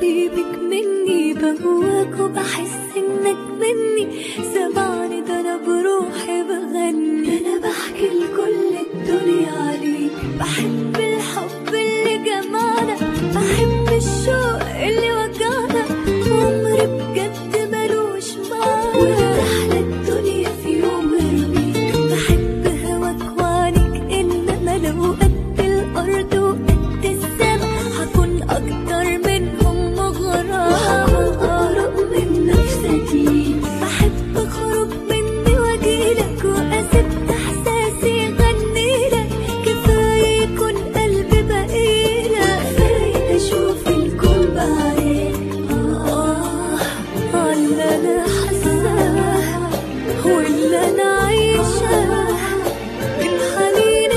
حبيبك مني بهواك وبحس انك مني سمعني ده انا بروحي بغني ده انا بحكي لكل الدنيا عليك بحب الحب اللي جمعنا بحب الشوق اللي وجعنا عمري بجد ملوش معنى وتحلى الدنيا في يوم ارميك بحب هواك وعنيك انما لو قد الارض وقد السما هكون اكتر منهم مغرى وهكون اقرب من نفسك ليك بحب اخرج مني واجيلك واسيب احساسي يغنيلك كفايه يكون قلبي بقيلك كفايه اشوف الكون بعينك آه على اللي انا حاساه واللي انا عايشاه من حنيني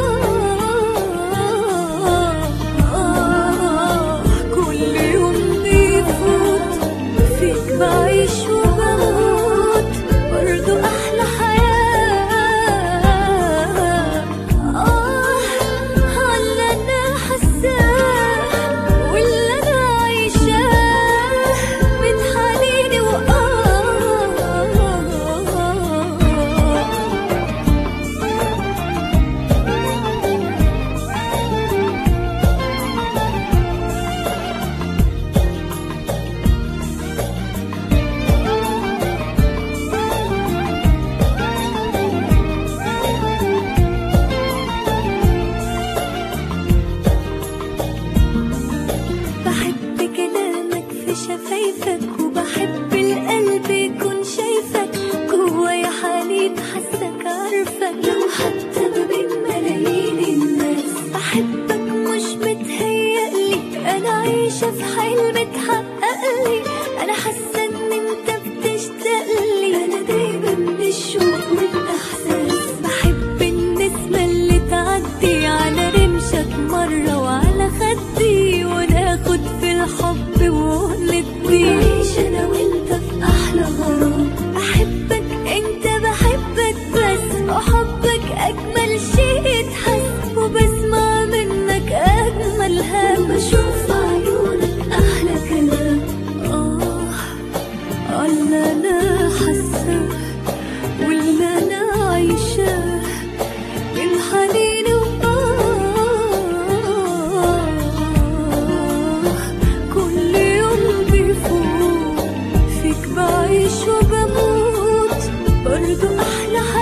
وآه كل يوم بيفوت فيك بعيش وبموت برضو أحلى حياة آه على أنا حاساه واللي أنا عايشاه من حنيني وآه بحب كلامك في شفايفك وبحب القلب يكون شايفك جوايا حالي حاسك عارفك لو حتى ما بين ملايين الناس بحبك مش متهيألي انا عايشة في حلم اتحققلي انا حاسة ان انت بتشتاقلي انا دايما من الشوق والاحساس بحب النسمة اللي تعدي على رمشك مرة وعلى خدي وناخد في الحب وندي نعيش انا وانت في احلى غرام بحبك انت بحبك بس وحبك اجمل شيء يتحس وبسمع منك اجمل هم بشوف في عيونك احلى كلام اه الله انا حاسه واللي انا عايشاه من حنيني وآه كل يوم بيفوت فيك بعيش وبموت برضو أحلى حياة